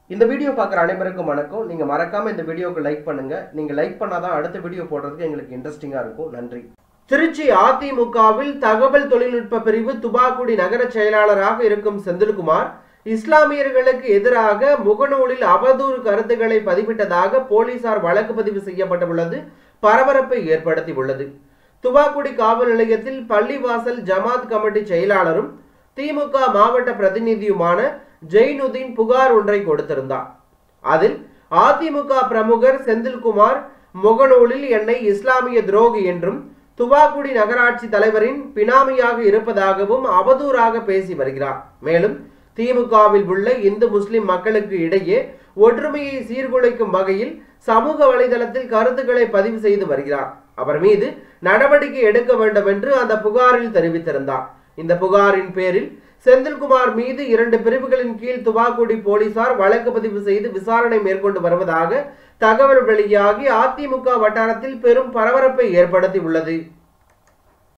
இந்த வீடியோ பார்க்குற அனைவருக்கும் வணக்கம் நீங்க மறக்காம இந்த வீடியோக்கு லைக் பண்ணுங்க நீங்க லைக் பண்ணாதான் அடுத்த வீடியோ போடுறதுக்கு எங்களுக்கு இன்ட்ரெஸ்டிங்கா இருக்கும் நன்றி திருச்சி அதிமுகவில் தகவல் தொழில்நுட்ப பிரிவு துபாக்குடி நகர செயலாளராக இருக்கும் செந்தில்குமார் இஸ்லாமியர்களுக்கு எதிராக முகநூலில் அவதூறு கருத்துக்களை பதிவிட்டதாக போலீசார் வழக்கு பதிவு செய்யப்பட்டுள்ளது பரபரப்பை ஏற்படுத்தியுள்ளது துபாக்குடி காவல் நிலையத்தில் பள்ளிவாசல் ஜமாத் கமிட்டி செயலாளரும் திமுக மாவட்ட பிரதிநிதியுமான ஜெயினுதீன் புகார் ஒன்றை கொடுத்திருந்தார் அதில் அதிமுக பிரமுகர் செந்தில்குமார் முகநூலில் என்னை இஸ்லாமிய துரோகி என்றும் துவாக்குடி நகராட்சி தலைவரின் பினாமியாக இருப்பதாகவும் அவதூறாக பேசி வருகிறார் மேலும் திமுகவில் உள்ள இந்து முஸ்லிம் மக்களுக்கு இடையே ஒற்றுமையை சீர்குலைக்கும் வகையில் சமூக வலைதளத்தில் கருத்துக்களை பதிவு செய்து வருகிறார் அவர் மீது நடவடிக்கை எடுக்க வேண்டும் என்று அந்த புகாரில் தெரிவித்திருந்தார் இந்த புகாரின் பேரில் செந்தில்குமார் மீது இரண்டு பிரிவுகளின் கீழ் துவாக்குடி போலீசார் வழக்கு பதிவு செய்து விசாரணை மேற்கொண்டு வருவதாக தகவல் வெளியாகி அதிமுக வட்டாரத்தில் பெரும் பரபரப்பை ஏற்படுத்தி உள்ளது